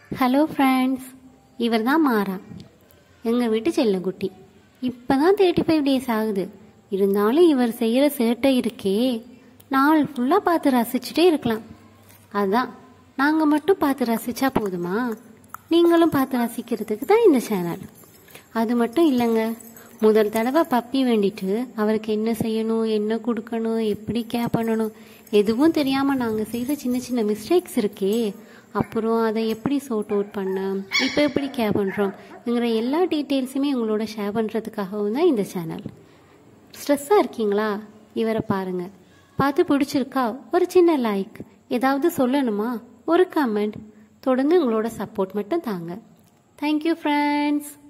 hello friends இவர் தான் மாறா எங்கள் வீட்டு செல்லக்குட்டி இப்போ தான் தேர்ட்டி ஃபைவ் டேஸ் ஆகுது இருந்தாலும் இவர் செய்கிற சேட்டை இருக்கே நாள் ஃபுல்லாக பார்த்து ரசிச்சுட்டே இருக்கலாம் அதான் நாங்கள் மட்டும் பார்த்து ரசிச்சா போதுமா நீங்களும் பார்த்து ரசிக்கிறதுக்கு தான் இந்த சேனல் அது மட்டும் இல்லைங்க முதல் தடவை பப்பி வேண்டிட்டு அவருக்கு என்ன செய்யணும் என்ன கொடுக்கணும் எப்படி கேர் பண்ணணும் எதுவும் தெரியாமல் நாங்கள் செய்கிற சின்ன சின்ன மிஸ்டேக்ஸ் இருக்கே அப்புறம் அதை எப்படி சோட் அவுட் பண்ண இப்போ எப்படி கேர் பண்ணுறோம்ங்கிற எல்லா டீட்டெயில்ஸுமே உங்களோட ஷேர் பண்ணுறதுக்காகவும் தான் இந்த சேனல் ஸ்ட்ரெஸ்ஸாக இருக்கீங்களா இவரை பாருங்க பார்த்து பிடிச்சிருக்கா ஒரு சின்ன லைக் ஏதாவது சொல்லணுமா ஒரு கமெண்ட் தொடர்ந்து உங்களோட சப்போர்ட் மட்டும் தாங்க தேங்க்யூ ஃப்ரெண்ட்ஸ்